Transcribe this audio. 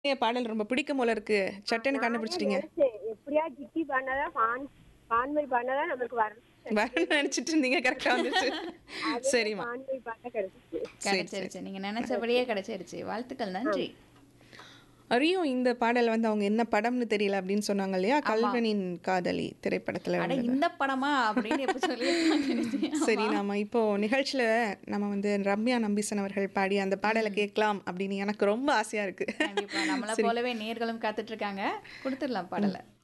பாடல் ரொம்ப பிடிக்கும் போல இருக்கு சட்டுன்னு கண்டுபிடிச்சிட்டீங்க நினைச்சேன், எப்படியா ஜிக்கி பண்ணாதான் பான் பான்மை பண்ணாதான் நம்மளுக்கு வரணும் வரணும்னு நினைச்சிட்டு இருந்தீங்க கரெக்டா வந்துச்சு சரிம்மா பான்மை பண்ண கிடைச்சிச்சு கிடைச்சிருச்சு நீங்க நினைச்சபடியே கிடைச்சிருச்சு வாழ்த்துக்கள் நன்றி அரியும் இந்த பாடல் வந்து அவங்க என்ன படம்னு தெரியல அப்படின்னு சொன்னாங்க இல்லையா கல்வனின் காதலி திரைப்படத்துல அட வந்து இந்த படமா அப்படின்னு எப்ப சொல்லியிருக்காங்க சரி நாம இப்போ நிகழ்ச்சியில நம்ம வந்து ரம்யா நம்பிசன் அவர்கள் பாடி அந்த பாடலை கேட்கலாம் அப்படின்னு எனக்கு ரொம்ப ஆசையா இருக்கு கண்டிப்பா நம்மள போலவே நேர்களும் காத்துட்டு இருக்காங்க கொடுத்துடலாம் பாடலை